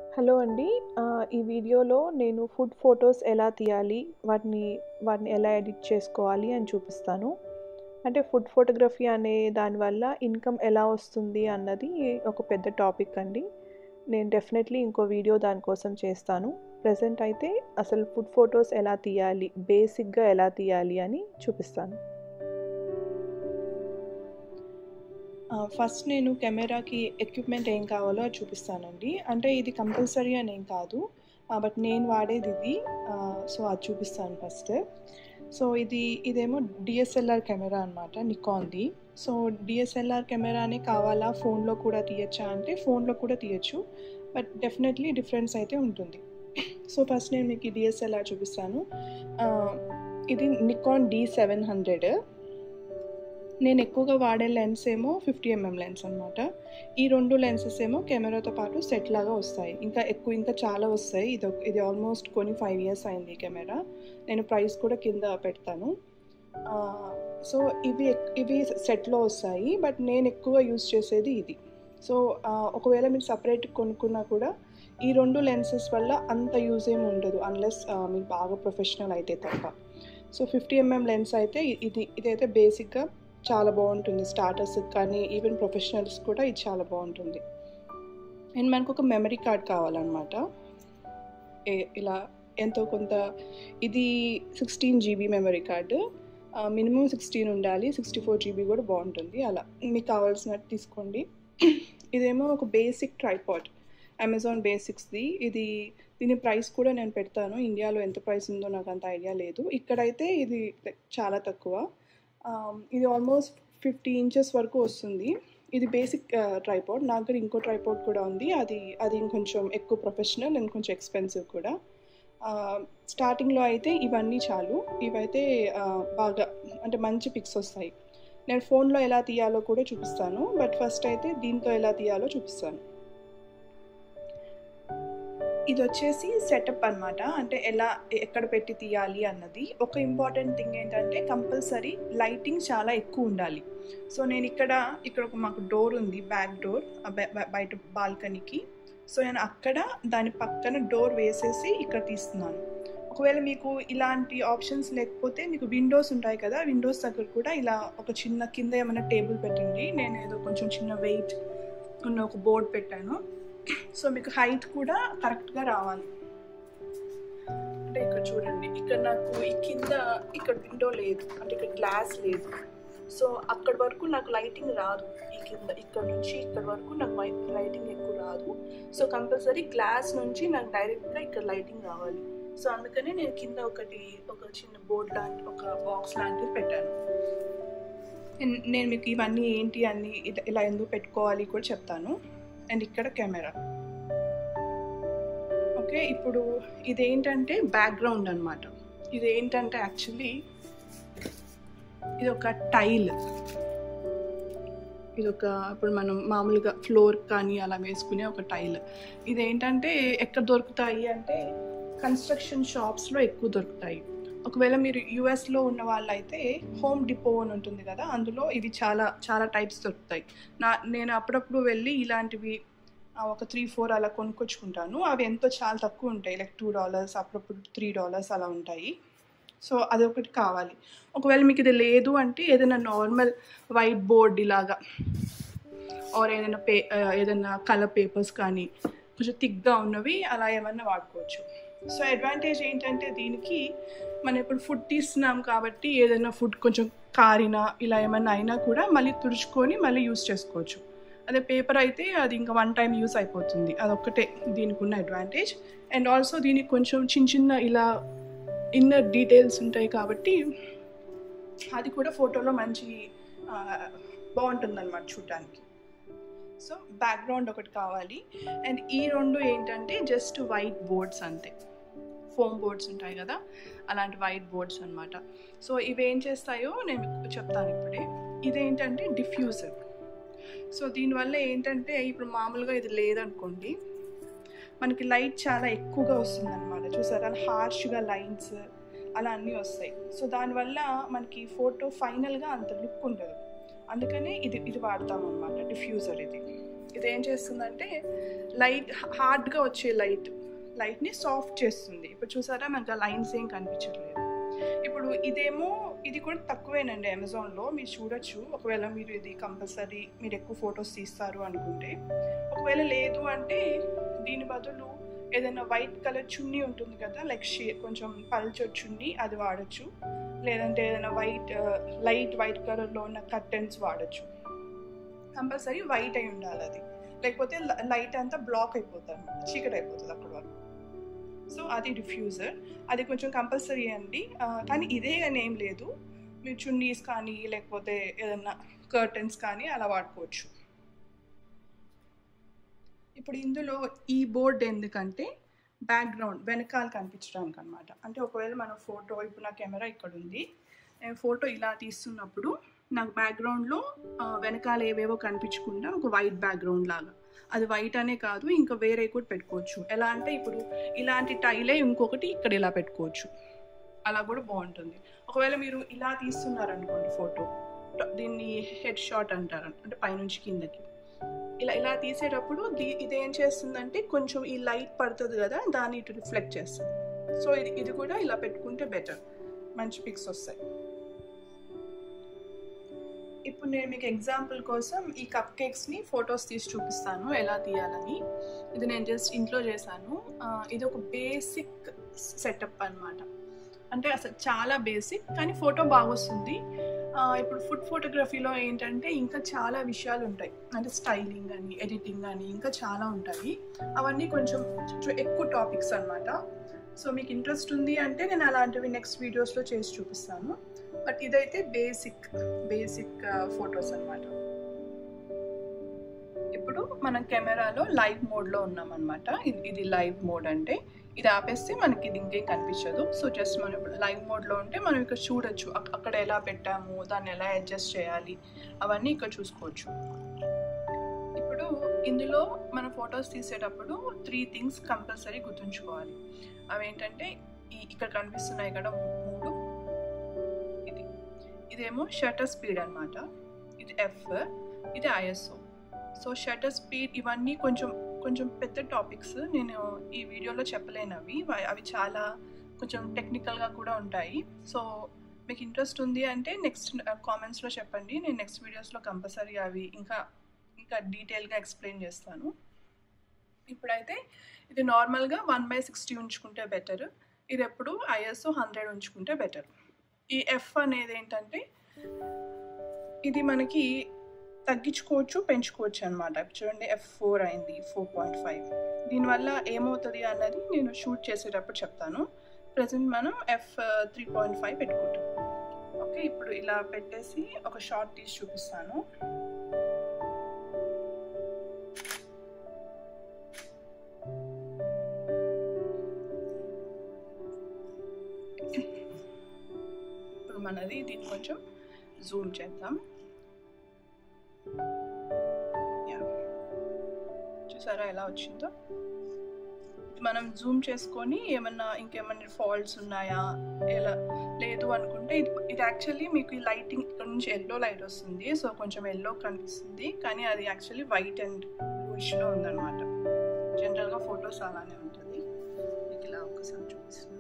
Hello అండి. ఆహ్, ఈ వీడియోలో నేను ఫుడ్ ఫోటోస్ ఎలా తీయాలి? వాటిని వాటిని ఎలా ఎడిట్ చేసుకోవాలి అని చూపిస్తాను. అంటే ఫుడ్ ఫోటోగ్రఫీ అనే దాని వల్ల ఇన్‌కమ్ ఎలా వస్తుంది అన్నది ఒక పెద్ద టాపిక్ అండి. నేను డెఫినెట్‌లీ ఇంకో వీడియో దాని కోసం చేస్తాను. ప్రెజెంట్ అయితే అసలు ఫుడ్ ఫోటోస్ ఎలా తీయాలి? బేసిక్‌గా ఎలా తీయాలి అని చూపిస్తాను. ఆ! ఫస్ట్ నేను కెమెరాకి ఎక్విప్‌మెంట్ ఏం కావాలో అది చూపిస్తానండి. అంటే ఇది కంపల్సరీ అని ఏం కాదు. ఆహ్, బట్ నేను వాడేది ఇది. ఆహ్, సో, అది చూపిస్తాను ఫస్ట్. సో, ఇది ఇదేమో డీఎస్ఎల్ఆర్ కెమెరా అనమాట నికాన్‌ది. సో, డీఎస్ఎల్ఆర్ కెమెరానే కావాలా? ఫోన్‌లో కూడా తీయొచ్చా అంటే ఫోన్‌లో కూడా తీయొచ్చు. బట్ డెఫినెట్‌లీ డిఫరెన్స్ అయితే ఉంటుంది. సో, ఫస్ట్ నేను మీకు ఈ డీఎస్ఎల్ఆర్ చూపిస్తాను. ఆహ్, ఇది నికాన్ డీ700 నేను ఎక్కువగా వాడే లెన్స్ ఏమో 50 ఎంఎం లెన్స్ అనమాట. ఈ 2 లెన్సెస్ ఏమో కెమెరాతో పాటు సెట్ లాగా వస్తాయి. ఇంకా ఎక్కువ ఇంకా చాలా వస్తాయి. ఇదొ ఇది ఆల్మోస్ట్ కొని 5 ఇయర్స్ అయింది ఈ కెమెరా. నేను ప్రైస్ కూడా కింద పెడతాను. ఆహ్, సో, ఇవి ఎక్ ఇవి సెట్‌లో వస్తాయి. బట్ నేను ఎక్కువగా యూజ్ చేసేది ఇది. సో, ఆహ్, ఒకవేళ మీరు సెపరేట్‌గా కొనుక్కున్నా కూడా ఈ 2 లెన్సెస్ వల్ల అంత యూజ్ ఏమి ఉండదు. అన్‌లెస్ ఆహ్, మీరు బాగా ప్రొఫెషనల్ అయితే తప్ప. సో, 50 ఎంఎం లెన్స్ అయితే ఇది ఇదైతే బేసిక్‌గా చాలా బావుంటుంది. స్టార్టర్స్‌కి కానీ ఈవెన్ ప్రొఫెషనల్స్ కూడా ఇది చాలా బావుంటుంది. అండ్ మనకొక మెమరీ కార్డ్ కావాలనమాట. ఎ ఇలా ఎంతో కొంత ఇది 16 GB memory card. Ah, minimum 16 ఉండాలి. 64 జీబీ కూడా బావుంటుంది. అలా మీకు కావాల్సినట్టు తీసుకోండి. ఇదేమో ఒక బేసిక్ ట్రైపాడ్. అమెజాన్ బేసిక్స్‌ది. ఇది దీని ప్రైస్ కూడా నేను పెడతాను. ఇండియాలో ఎంత ప్రైస్ ఉందో నాకు అంత ఐడియా లేదు. ఇక్కడైతే ఇది లైక్ చాలా తక్కువ. ఆహ్, ఇది ఆల్మోస్ట్ 50 ఇంచెస్ వరకు వస్తుంది. ఇది బేసిక్ ఆహ్, ట్రైపాడ్. నా దగ్గర ఇంకో ట్రైపాడ్ కూడా ఉంది. అది అది ఇంకొంచెం ఎక్కువ ప్రొఫెషనల్ అండ్ కొంచెం ఎక్స్‌పెన్సివ్ కూడా. ఆహ్, స్టార్టింగ్‌లో అయితే ఇవన్నీ చాలు. ఇవైతే ఆహ్, బాగా అంటే మంచి పిక్స్ వస్తాయి. నేను ఫోన్‌లో ఎలా తీయాలో కూడా చూపిస్తాను. బట్ ఫస్ట్ అయితే దీంతో ఎలా తీయాలో చూపిస్తాను. ఇదొచ్చేసి సెటప్ అనమాట. అంటే ఎలా ఎక్కడ పెట్టి తీయాలి అన్నది. ఒక ఇంపార్టెంట్ థింగ్ ఏంటంటే కంపల్సరీ లైటింగ్ చాలా ఎక్కువ ఉండాలి. సో, నేను ఇక్కడ ఇక్కడ ఒక మాకు డోర్ ఉంది. బ్యాక్ డోర్ ఆహ్, బ బ బయట బాల్కనీకి. సో, నేను అక్కడ దాని పక్కన డోర్ వేసేసి ఇక్కడ తీస్తున్నాను. ఒకవేళ మీకు ఇలాంటి ఆప్షన్స్ లేకపోతే మీకు విండోస్ ఉంటాయి కదా! విండోస్ దగ్గర కూడా ఇలా ఒక చిన్న కింద ఏమైనా టేబుల్ పెట్టండి. నేను ఏదో కొంచెం చిన్న వెయిట్ ఉన్న ఒక బోర్డ్ పెట్టాను. సో, మీకు హైట్ కూడా కరెక్ట్‌గా రావాలి. అంటే ఇక్కడ చూడండి. ఇక్కడ నాకు ఈ కింద ఇక్కడ విండో లేదు. అంటే ఇక్కడ గ్లాస్ లేదు. సో, అక్కడి వరకు నాకు లైటింగ్ రాదు. ఈ కింద ఇక్కడ నుంచి ఇక్కడి వరకు నాకు వై లైటింగ్ ఎక్కువ రాదు. సో, కంపల్సరీ గ్లాస్ నుంచి నాకు డైరెక్ట్‌గా ఇక్కడ లైటింగ్ రావాలి. సో, అందుకనే నేను కింద ఒకటి ఒక చిన్న బోర్డ్ లాంటి ఒక బాక్స్ లాంటిది పెట్టాను. నేను నేను మీకు ఇవన్నీ ఏంటి అన్నీ ఇలా ఇలా ఎందుకు పెట్టుకోవాలి కూడా చెప్తాను. అండ్ ఇక్కడ కెమెరా. ఓకే. ఇప్పుడు ఇదేంటంటే బ్యాక్‌గ్రౌండ్ అనమాట. ఇదేంటంటే యాక్చువల్లీ ఇదొక టైల్. ఇదొక ఇప్పుడు మనం మామూలుగా ఫ్లోర్ కానీ అలా వేసుకునే ఒక టైల్. ఇదేంటంటే ఎక్కడ దొరుకుతాయి అంటే కన్‌స్ట్రక్షన్ షాప్స్‌లో ఎక్కువ దొరుకుతాయి. ఒకవేళ మీరు యూఎస్‌లో ఉన్న వాళ్ళైతే హోమ్ డిపో అని ఉంటుంది కదా! అందులో ఇవి చాలా చాలా టైప్స్ దొరుకుతాయి. నా నేను అప్పుడప్పుడు వెళ్ళి ఇలాంటివి ఆహ్, ఒక 3, 4 అలా కొనుక్కొచ్చుకుంటాను. అవి ఎంతో చాలా తక్కువ ఉంటాయి. లైక్ $2 అప్పుడప్పుడు $3 అలా ఉంటాయి. సో, అదొకటి కావాలి. ఒకవేళ మీకు ఇది లేదు అంటే ఏదైనా నార్మల్ వైట్ బోర్డ్ ఇలాగా ఆర్ ఏదైనా పే ఆహ్, ఏదైనా కలర్ పేపర్స్ కానీ కొంచెం థిక్‌గా ఉన్నవి అలా ఏమన్నా వాడుకోవచ్చు. సో, అడ్వాంటేజ్ ఏంటంటే దీనికి మనం ఇప్పుడు ఫుడ్ తీస్తున్నాం కాబట్టి ఏదైనా ఫుడ్ కొంచెం కారినా ఇలా ఏమన్నా అయినా కూడా మళ్ళీ తుడుచుకొని మళ్ళీ యూజ్ చేసుకోవచ్చు. అదే పేపర్ అయితే అది ఇంకా వన్ టైమ్ యూజ్ అయిపోతుంది. అదొక్కటే దీనికున్న అడ్వాంటేజ్. అండ్ ఆల్సో దీనికి కొంచెం చిన్న చిన్న ఇలా ఇన్నర్ డీటెయిల్స్ ఉంటాయి కాబట్టి అది కూడా ఫోటోలో మంచి ఆహ్, బావుంటుందనమాట చూడటానికి. సో, బ్యాక్‌గ్రౌండ్ ఒకటి కావాలి. అండ్ ఈ 2 ఏంటంటే జస్ట్ వైట్ బోర్డ్స్ అంతే. ఫోమ్ బోర్డ్స్ ఉంటాయి కదా! అలాంటి వైట్ బోర్డ్స్ అనమాట. సో, ఇవేం చేస్తాయో నేను మీకు చెప్తాను ఇప్పుడే. ఇదేంటంటే డిఫ్యూజర్. సో, దీనివల్ల ఏంటంటే ఇప్పుడు మామూలుగా ఇది లేదనుకోండి. మనకి లైట్ చాలా ఎక్కువగా వస్తుందనమాట. చూసారా? హార్ష్‌గా లైన్స్ అలా అన్నీ వస్తాయి. సో, దానివల్ల మనకి ఫోటో ఫైనల్‌గా అంత లుక్ ఉండదు. అందుకనే ఇది ఇది వాడతామనమాట. డిఫ్యూజర్ ఇది. ఇది ఏం చేస్తుందంటే లైట్ హార్డ్గా వచ్చే లైట్ లైట్ని సాఫ్ట్ చేస్తుంది ఇప్పుడు చూసారా మనకు ఆ లైన్స్ ఏం కనిపించట్లేదు ఇప్పుడు ఇదేమో ఇది కూడా తక్కువేనండి అమెజాన్లో మీరు చూడొచ్చు ఒకవేళ మీరు ఇది కంపల్సరీ మీరు ఎక్కువ ఫొటోస్ తీస్తారు అనుకుంటే ఒకవేళ లేదు అంటే దీని బదులు ఏదైనా వైట్ కలర్ చున్నీ ఉంటుంది కదా లైక్ షే కొంచెం పల్చర్ చున్నీ అది వాడచ్చు లేదంటే ఏదైనా వైట్ లైట్ వైట్ కలర్లో ఉన్న కర్టెన్స్ వాడచ్చు కంపల్సరీ వైట్ అయి ఉండాలి అది లేకపోతే లైట్ అంతా బ్లాక్ అయిపోతాను చీకటి అయిపోతుంది అక్కడ వరకు సో అది డిఫ్యూజర్ అది కొంచెం కంపల్సరీ అండి కానీ ఇదే అని ఏం లేదు మీరు చున్నీస్ కానీ లేకపోతే ఏదన్నా కర్టన్స్ కానీ అలా వాడుకోవచ్చు ఇప్పుడు ఇందులో ఈ బోర్డ్ ఎందుకంటే బ్యాక్గ్రౌండ్ వెనకాల కనిపించడానికి అనమాట అంటే ఒకవేళ మన ఫోటో ఇప్పుడు నా కెమెరా ఇక్కడ ఉంది నేను ఫోటో ఇలా తీస్తున్నప్పుడు నాకు బ్యాక్గ్రౌండ్లో వెనకాల ఏవేవో కనిపించకుండా ఒక వైట్ బ్యాక్గ్రౌండ్ లాగా అది వైట్ అనే కాదు ఇంకా వేరే కూడా పెట్టుకోవచ్చు ఎలా అంటే ఇప్పుడు ఇలాంటి టైలే ఇంకొకటి ఇక్కడ ఇలా పెట్టుకోవచ్చు అలా కూడా బాగుంటుంది ఒకవేళ మీరు ఇలా తీస్తున్నారనుకోండి ఫోటో దీన్ని హెడ్ షాట్ అంటారు అంటే పైనుంచి కిందకి ఇలా ఇలా తీసేటప్పుడు దీ ఇదేం చేస్తుందంటే కొంచెం ఈ లైట్ పడుతుంది కదా దాన్ని ఇటు రిఫ్లెక్ట్ చేస్తుంది సో ఇది ఇది కూడా ఇలా పెట్టుకుంటే బెటర్ మంచి పిక్స్ వస్తాయి ఇప్పుడు నేను మీకు ఎగ్జాంపుల్ కోసం ఈ కప్ కేక్స్ని ఫొటోస్ తీసి చూపిస్తాను ఎలా తీయాలని ఇది నేను జస్ట్ ఇంట్లో చేశాను ఇది ఒక బేసిక్ సెటప్ అనమాట అంటే అసలు చాలా బేసిక్ కానీ ఫోటో బాగా వస్తుంది ఇప్పుడు ఫుడ్ ఫోటోగ్రఫీలో ఏంటంటే ఇంకా చాలా విషయాలు ఉంటాయి అంటే స్టైలింగ్ అని ఎడిటింగ్ అని ఇంకా చాలా ఉంటాయి అవన్నీ కొంచెం ఎక్కువ టాపిక్స్ అనమాట సో మీకు ఇంట్రెస్ట్ ఉంది అంటే నేను అలాంటివి నెక్స్ట్ వీడియోస్లో చేసి చూపిస్తాను బట్ ఇదైతే బేసిక్ బేసిక్ ఫొటోస్ అనమాట ఇప్పుడు మనం కెమెరాలో లైవ్ మోడ్లో ఉన్నాం అనమాట ఇది లైవ్ మోడ్ అంటే ఇది ఆపేస్తే మనకి ఇది ఇంకేం కనిపించదు సో జస్ట్ మనం ఇప్పుడు లైవ్ మోడ్లో ఉంటే మనం ఇక్కడ చూడొచ్చు అక్కడ ఎలా పెట్టాము దాన్ని ఎలా అడ్జస్ట్ చేయాలి అవన్నీ ఇక్కడ చూసుకోవచ్చు ఇప్పుడు ఇందులో మన ఫొటోస్ తీసేటప్పుడు త్రీ థింగ్స్ కంపల్సరీ గుర్తుంచుకోవాలి అవి ఏంటంటే ఈ ఇక్కడ కనిపిస్తున్నాయి ఇక్కడ మూడు ఇది ఇదేమో షటర్ స్పీడ్ అనమాట ఇది ఎఫ్ ఇది ఐఎస్ఓ సో షటర్ స్పీడ్ ఇవన్నీ కొంచెం కొంచెం పెద్ద టాపిక్స్ నేను ఈ వీడియోలో చెప్పలేనవి అవి చాలా కొంచెం టెక్నికల్గా కూడా ఉంటాయి సో మీకు ఇంట్రెస్ట్ ఉంది అంటే నెక్స్ట్ కామెంట్స్లో చెప్పండి నేను నెక్స్ట్ వీడియోస్లో కంపల్సరీ అవి ఇంకా ఇంకా డీటెయిల్గా ఎక్స్ప్లెయిన్ చేస్తాను ఇప్పుడైతే ఇది నార్మల్గా వన్ బై సిక్స్టీ ఉంచుకుంటే బెటర్ ఇది ఎప్పుడు ఐఎస్ఓ హండ్రెడ్ ఉంచుకుంటే బెటర్ ఈ ఎఫ్ అనేది ఏంటంటే ఇది మనకి తగ్గించుకోవచ్చు పెంచుకోవచ్చు అనమాట చూడండి ఎఫ్ ఫోర్ అయింది ఫోర్ పాయింట్ ఫైవ్ దీనివల్ల ఏమవుతుంది అన్నది నేను షూట్ చేసేటప్పుడు చెప్తాను ప్రజెంట్ మనం ఎఫ్ త్రీ పాయింట్ ఫైవ్ పెట్టుకుంటాం ఓకే ఇప్పుడు ఇలా పెట్టేసి ఒక షార్ట్ తీసి చూపిస్తాను ఇప్పుడు మనది దీన్ని కొంచెం జూమ్ చేద్దాం చూసారా ఎలా వచ్చిందో మనం జూమ్ చేసుకొని ఏమన్నా ఇంకేమన్నా ఫాల్ట్స్ ఉన్నాయా ఎలా లేదు అనుకుంటే ఇది ఇది యాక్చువల్లీ మీకు ఈ లైటింగ్ ఇక్కడ నుంచి ఎల్లో లైట్ వస్తుంది సో కొంచెం ఎల్లో కనిపిస్తుంది కానీ అది యాక్చువల్లీ వైట్ అండ్ బ్లూయిష్లో ఉందన్నమాట జనరల్గా ఫొటోస్ అలానే ఉంటుంది మీకు ఇలా ఒకసారి చూపిస్తున్నాను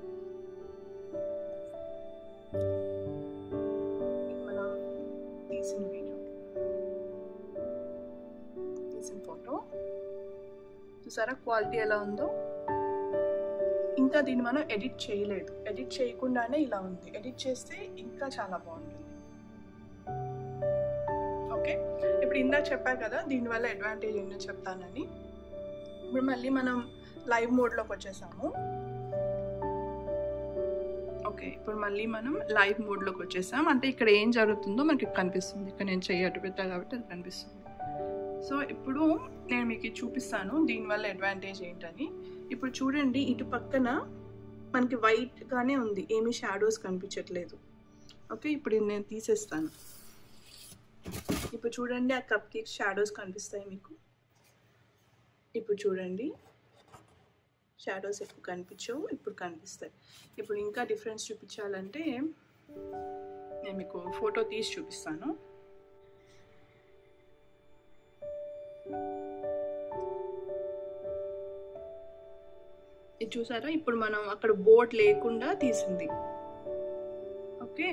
మనం తీసిన వీడియో తీసిన ఫోటో చూసారా క్వాలిటీ ఎలా ఉందో ఇంకా దీన్ని మనం ఎడిట్ చేయలేదు ఎడిట్ చేయకుండానే ఇలా ఉంది ఎడిట్ చేస్తే ఇంకా చాలా బాగుంటుంది ఓకే ఇప్పుడు ఇందా చెప్పా కదా దీనివల్ల అడ్వాంటేజ్ ఏంటో చెప్తానని ఇప్పుడు మళ్ళీ మనం లైవ్ మోడ్లోకి వచ్చేసాము ఓకే ఇప్పుడు మళ్ళీ మనం లైవ్ మోడ్లోకి వచ్చేసాం అంటే ఇక్కడ ఏం జరుగుతుందో మనకి కనిపిస్తుంది ఇక్కడ నేను చెయ్యి అటు పెట్టా కాబట్టి అది కనిపిస్తుంది సో ఇప్పుడు నేను మీకు చూపిస్తాను దీనివల్ల అడ్వాంటేజ్ ఏంటని ఇప్పుడు చూడండి ఇటు పక్కన మనకి వైట్గానే ఉంది ఏమీ షాడోస్ కనిపించట్లేదు ఓకే ఇప్పుడు ఇది నేను తీసేస్తాను ఇప్పుడు చూడండి ఆ కప్ కేక్ షాడోస్ కనిపిస్తాయి మీకు ఇప్పుడు చూడండి షాడోస్ ఎక్కువ కనిపించవు ఇప్పుడు కనిపిస్తాయి ఇప్పుడు ఇంకా డిఫరెన్స్ చూపించాలంటే నేను మీకు ఫోటో తీసి చూపిస్తాను ఇది చూసారా ఇప్పుడు మనం అక్కడ బోట్ లేకుండా తీసింది ఓకే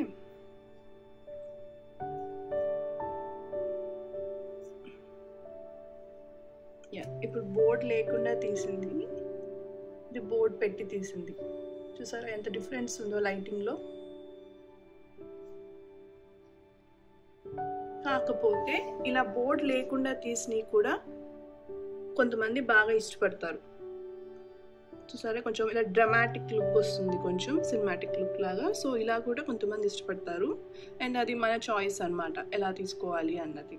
యా ఇప్పుడు బోర్డ్ లేకుండా తీసింది ఇది బోర్డ్ పెట్టి తీసింది చూసారా ఎంత డిఫరెన్స్ ఉందో లైటింగ్లో కాకపోతే ఇలా బోర్డ్ లేకుండా తీసినవి కూడా కొంతమంది బాగా ఇష్టపడతారు చూసారా కొంచెం ఇలా డ్రమాటిక్ లుక్ వస్తుంది కొంచెం సినిమాటిక్ లుక్ లాగా సో ఇలా కూడా కొంతమంది ఇష్టపడతారు అండ్ అది మన చాయిస్ అనమాట ఎలా తీసుకోవాలి అన్నది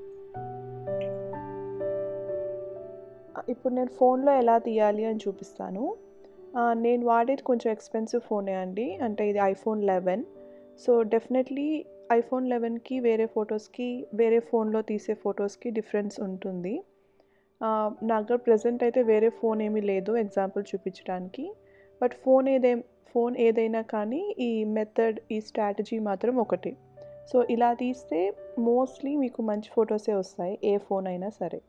ఇప్పుడు నేను ఫోన్లో ఎలా తీయాలి అని చూపిస్తాను నేను వాడేది కొంచెం ఎక్స్పెన్సివ్ ఫోనే అండి అంటే ఇది iPhone eleven so definitely iPhone లెవెన్కి వేరే ఫొటోస్కి వేరే ఫోన్లో తీసే ఫొటోస్కి డిఫరెన్స్ ఉంటుంది నా దగ్గర ప్రజెంట్ అయితే వేరే ఫోన్ ఏమీ లేదు ఎగ్జాంపుల్ చూపించడానికి బట్ ఫోన్ ఏదే ఫోన్ ఏదైనా కానీ ఈ మెథడ్ ఈ స్ట్రాటజీ మాత్రం ఒకటి సో ఇలా తీస్తే మోస్ట్లీ మీకు మంచి ఫొటోసే వస్తాయి ఏ ఫోన్ అయినా సరే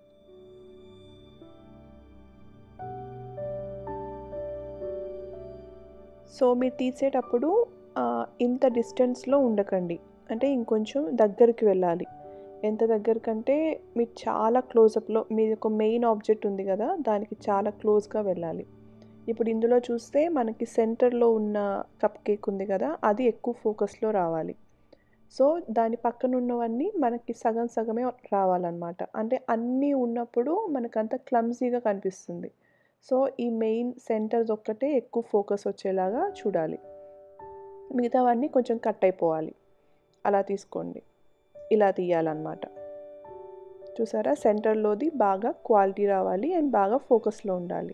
సో మీరు తీసేటప్పుడు ఇంత డిస్టెన్స్లో ఉండకండి అంటే ఇంకొంచెం దగ్గరికి వెళ్ళాలి ఎంత దగ్గరకంటే మీరు చాలా క్లోజప్లో మీది ఒక మెయిన్ ఆబ్జెక్ట్ ఉంది కదా దానికి చాలా క్లోజ్గా వెళ్ళాలి ఇప్పుడు ఇందులో చూస్తే మనకి సెంటర్లో ఉన్న కప్ కేక్ ఉంది కదా అది ఎక్కువ ఫోకస్లో రావాలి సో దాని పక్కన ఉన్నవన్నీ మనకి సగం సగమే రావాలన్నమాట అంటే అన్నీ ఉన్నప్పుడు మనకంత క్లమ్జీగా కనిపిస్తుంది సో ఈ మెయిన్ సెంటర్స్ ఒక్కటే ఎక్కువ ఫోకస్ వచ్చేలాగా చూడాలి మిగతావన్నీ కొంచెం కట్ అయిపోవాలి అలా తీసుకోండి ఇలా తీయాలన్నమాట చూసారా సెంటర్లోది బాగా క్వాలిటీ రావాలి అండ్ బాగా ఫోకస్లో ఉండాలి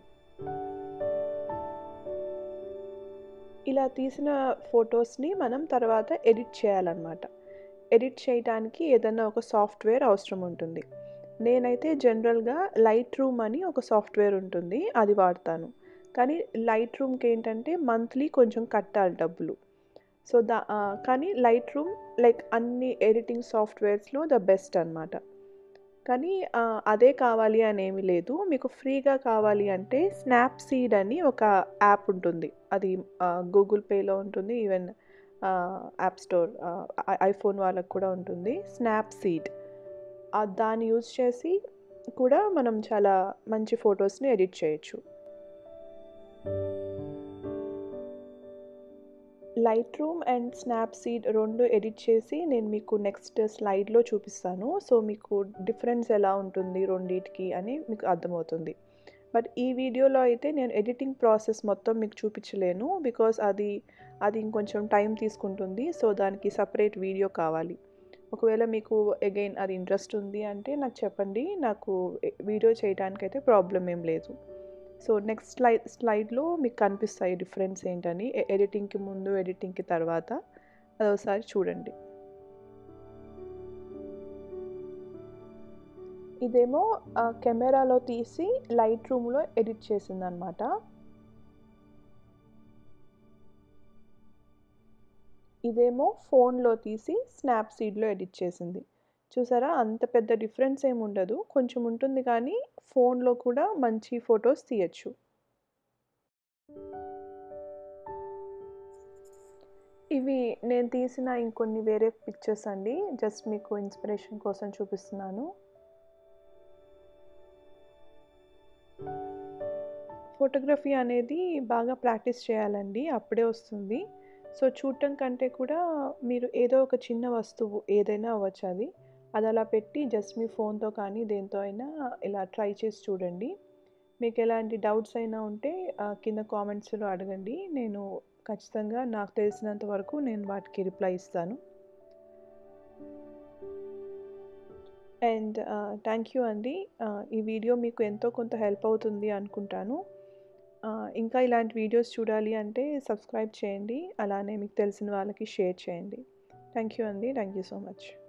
ఇలా తీసిన ఫొటోస్ని మనం తర్వాత ఎడిట్ చేయాలన్నమాట ఎడిట్ చేయడానికి ఏదైనా ఒక సాఫ్ట్వేర్ అవసరం ఉంటుంది నేనైతే జనరల్గా లైట్ రూమ్ అని ఒక సాఫ్ట్వేర్ ఉంటుంది అది వాడతాను కానీ లైట్ రూమ్కి ఏంటంటే మంత్లీ కొంచెం కట్టాలి డబ్బులు సో దా కానీ లైట్ రూమ్ లైక్ అన్ని ఎడిటింగ్ సాఫ్ట్వేర్స్లో ద బెస్ట్ అనమాట కానీ అదే కావాలి అని ఏమీ లేదు మీకు ఫ్రీగా కావాలి అంటే స్నాప్సీడ్ అని ఒక యాప్ ఉంటుంది అది గూగుల్ పేలో ఉంటుంది ఈవెన్ యాప్ స్టోర్ ఐఫోన్ వాళ్ళకు కూడా ఉంటుంది స్నాప్సీడ్ దాన్ని యూజ్ చేసి కూడా మనం చాలా మంచి ఫొటోస్ని ఎడిట్ చేయొచ్చు లైట్ రూమ్ అండ్ స్నాప్సీడ్ రెండు ఎడిట్ చేసి నేను మీకు నెక్స్ట్ స్లైడ్లో చూపిస్తాను సో మీకు డిఫరెన్స్ ఎలా ఉంటుంది రెండింటికి అని మీకు అర్థమవుతుంది బట్ ఈ వీడియోలో అయితే నేను ఎడిటింగ్ ప్రాసెస్ మొత్తం మీకు చూపించలేను బికాస్ అది అది ఇంకొంచెం టైం తీసుకుంటుంది సో దానికి సపరేట్ వీడియో కావాలి ఒకవేళ మీకు అగైన్ అది ఇంట్రెస్ట్ ఉంది అంటే నాకు చెప్పండి నాకు వీడియో చేయడానికి అయితే ప్రాబ్లం ఏం లేదు సో నెక్స్ట్ స్లైడ్ స్లైడ్లో మీకు కనిపిస్తాయి డిఫరెన్స్ ఏంటని ఎడిటింగ్కి ముందు ఎడిటింగ్కి తర్వాత అది ఒకసారి చూడండి ఇదేమో కెమెరాలో తీసి లైట్ రూమ్లో ఎడిట్ చేసిందనమాట ఇదేమో ఫోన్లో తీసి స్నాప్సీడ్లో ఎడిట్ చేసింది చూసారా అంత పెద్ద డిఫరెన్స్ ఏమి ఉండదు కొంచెం ఉంటుంది కానీ ఫోన్లో కూడా మంచి ఫొటోస్ తీయచ్చు ఇవి నేను తీసిన ఇంకొన్ని వేరే పిక్చర్స్ అండి జస్ట్ మీకు ఇన్స్పిరేషన్ కోసం చూపిస్తున్నాను ఫోటోగ్రఫీ అనేది బాగా ప్రాక్టీస్ చేయాలండి అప్పుడే వస్తుంది సో చూడటం కంటే కూడా మీరు ఏదో ఒక చిన్న వస్తువు ఏదైనా అవ్వచ్చు అది అది అలా పెట్టి జస్ట్ మీ ఫోన్తో కానీ దేంతో అయినా ఇలా ట్రై చేసి చూడండి మీకు ఎలాంటి డౌట్స్ అయినా ఉంటే కింద కామెంట్స్లో అడగండి నేను ఖచ్చితంగా నాకు తెలిసినంత వరకు నేను వాటికి రిప్లై ఇస్తాను అండ్ థ్యాంక్ యూ అండి ఈ వీడియో మీకు ఎంతో కొంత హెల్ప్ అవుతుంది అనుకుంటాను ఇంకా ఇలాంటి వీడియోస్ చూడాలి అంటే సబ్స్క్రైబ్ చేయండి అలానే మీకు తెలిసిన వాళ్ళకి షేర్ చేయండి థ్యాంక్ యూ అండి థ్యాంక్ యూ సో మచ్